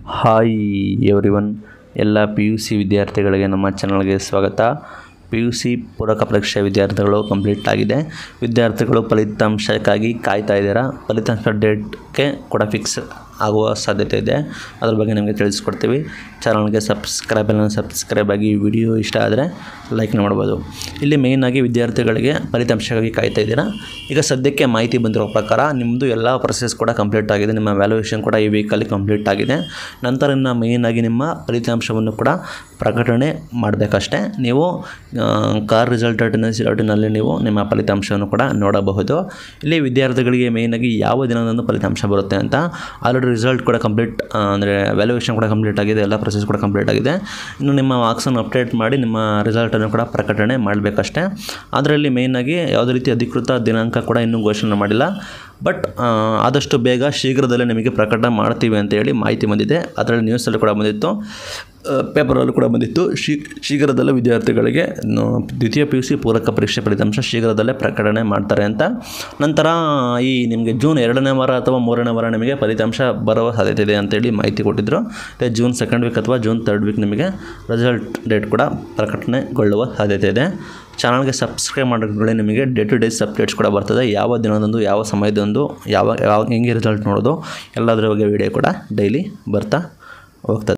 hi everyone ಎಲ್ಲ P U C ವಿದ್ಯಾರ್ಥಿಗಳಿಗೆ ನಮ್ಮ ಚಾನಲ್ಗೆ ಸ್ವಾಗತ ಪಿ ಯು ಸಿ ಪೂರಕ ಪರೀಕ್ಷೆ ವಿದ್ಯಾರ್ಥಿಗಳು ಕಂಪ್ಲೀಟ್ ಆಗಿದೆ ವಿದ್ಯಾರ್ಥಿಗಳು ಫಲಿತಾಂಶಕ್ಕಾಗಿ ಕಾಯ್ತಾ ಇದ್ದೀರಾ ಫಲಿತಾಂಶ ಡೇಟ್ಗೆ ಕೂಡ ಫಿಕ್ಸ್ ಆಗುವ ಸಾಧ್ಯತೆ ಇದೆ ಅದ್ರ ಬಗ್ಗೆ ನಿಮಗೆ ತಿಳಿಸ್ಕೊಡ್ತೀವಿ ಚಾನಲ್ಗೆ ಸಬ್ಸ್ಕ್ರೈಬ್ ಎಲ್ಲ ಸಬ್ಸ್ಕ್ರೈಬ್ ಆಗಿ ವಿಡಿಯೋ ಇಷ್ಟ ಆದರೆ ಲೈಕ್ ಮಾಡ್ಬೋದು ಇಲ್ಲಿ ಮೇಯ್ನಾಗಿ ವಿದ್ಯಾರ್ಥಿಗಳಿಗೆ ಫಲಿತಾಂಶಕ್ಕಾಗಿ ಕಾಯ್ತಾ ಇದ್ದೀರಾ ಈಗ ಸದ್ಯಕ್ಕೆ ಮಾಹಿತಿ ಬಂದಿರೋ ಪ್ರಕಾರ ನಿಮ್ಮದು ಎಲ್ಲ ಪ್ರೊಸೆಸ್ ಕೂಡ ಕಂಪ್ಲೀಟ್ ಆಗಿದೆ ನಿಮ್ಮ ವ್ಯಾಲ್ಯೂಯೇಷನ್ ಕೂಡ ಈ ವೀಕಲ್ಲಿ ಕಂಪ್ಲೀಟ್ ಆಗಿದೆ ನಂತರ ಇನ್ನು ಮೇಯ್ನಾಗಿ ನಿಮ್ಮ ಫಲಿತಾಂಶವನ್ನು ಕೂಡ ಪ್ರಕಟಣೆ ಮಾಡಬೇಕಷ್ಟೇ ನೀವು kar result dot N C dot ಇನ್ನಲ್ಲಿ ನೀವು ನಿಮ್ಮ ಫಲಿತಾಂಶವನ್ನು ಕೂಡ ನೋಡಬಹುದು ಇಲ್ಲಿ ವಿದ್ಯಾರ್ಥಿಗಳಿಗೆ ಮೇಯ್ನಾಗಿ ಯಾವ ದಿನದಂದು ಫಲಿತಾಂಶ ಬರುತ್ತೆ ಅಂತ ಆಲ್ರೆಡಿ ರಿಸಲ್ಟ್ ಕೂಡ ಕಂಪ್ಲೀಟ್ ಅಂದರೆ ವ್ಯಾಲ್ಯೂಯೇಷನ್ ಕೂಡ ಕಂಪ್ಲೀಟ್ ಆಗಿದೆ ಎಲ್ಲ ಪ್ರೊಸೆಸ್ ಕೂಡ ಕಂಪ್ಲೀಟ್ ಆಗಿದೆ ಇನ್ನು ನಿಮ್ಮ ಮಾರ್ಕ್ಸನ್ನು ಅಪ್ಡೇಟ್ ಮಾಡಿ ನಿಮ್ಮ ರಿಸಲ್ಟನ್ನು ಕೂಡ ಪ್ರಕಟಣೆ ಮಾಡಬೇಕಷ್ಟೇ ಅದರಲ್ಲಿ ಮೇಯ್ನಾಗಿ ಯಾವುದೇ ರೀತಿ ಅಧಿಕೃತ ದಿನಾಂಕ ಕೂಡ ಇನ್ನೂ ಘೋಷಣೆ ಮಾಡಿಲ್ಲ ಬಟ್ ಆದಷ್ಟು ಬೇಗ ಶೀಘ್ರದಲ್ಲೇ ನಿಮಗೆ ಪ್ರಕಟ ಮಾಡ್ತೀವಿ ಅಂತ ಹೇಳಿ ಮಾಹಿತಿ ಬಂದಿದೆ ಅದರಲ್ಲಿ ನ್ಯೂಸಲ್ಲಿ ಕೂಡ ಬಂದಿತ್ತು ಪೇಪರಲ್ಲೂ ಕೂಡ ಬಂದಿತ್ತು ಶೀ ಶೀಘ್ರದಲ್ಲೇ ವಿದ್ಯಾರ್ಥಿಗಳಿಗೆ ಇನ್ನು ದ್ವಿತೀಯ ಪಿ ಯು ಸಿ ಪೂರಕ ಪರೀಕ್ಷೆ ಫಲಿತಾಂಶ ಶೀಘ್ರದಲ್ಲೇ ಪ್ರಕಟಣೆ ಮಾಡ್ತಾರೆ ಅಂತ ನಂತರ ಈ ನಿಮಗೆ ಜೂನ್ ಎರಡನೇ ವಾರ ಅಥವಾ ಮೂರನೇ ವಾರ ನಿಮಗೆ ಫಲಿತಾಂಶ ಬರುವ ಸಾಧ್ಯತೆ ಇದೆ ಅಂತೇಳಿ ಮಾಹಿತಿ ಕೊಟ್ಟಿದ್ದರು ಅದೇ ಜೂನ್ ಸೆಕೆಂಡ್ ವೀಕ್ ಅಥವಾ ಜೂನ್ ತರ್ಡ್ ವೀಕ್ ನಿಮಗೆ ರಿಸಲ್ಟ್ ಡೇಟ್ ಕೂಡ ಪ್ರಕಟಣೆಗೊಳ್ಳುವ ಸಾಧ್ಯತೆ ಇದೆ ಚಾನಲ್ಗೆ ಸಬ್ಸ್ಕ್ರೈಬ್ ಮಾಡಿದ್ರೆ ನಿಮಗೆ ಡೇ ಟು ಡೇಸ್ ಅಪ್ಡೇಟ್ಸ್ ಕೂಡ ಬರ್ತದೆ ಯಾವ ದಿನದಂದು ಯಾವ ಸಮಯದಂದು ಯಾವ ಯಾವ ಹೆಂಗೆ ರಿಸಲ್ಟ್ ನೋಡೋದು ಎಲ್ಲದರ ಬಗ್ಗೆ ವಿಡಿಯೋ ಕೂಡ ಡೈಲಿ ಬರ್ತಾ ಹೋಗ್ತದೆ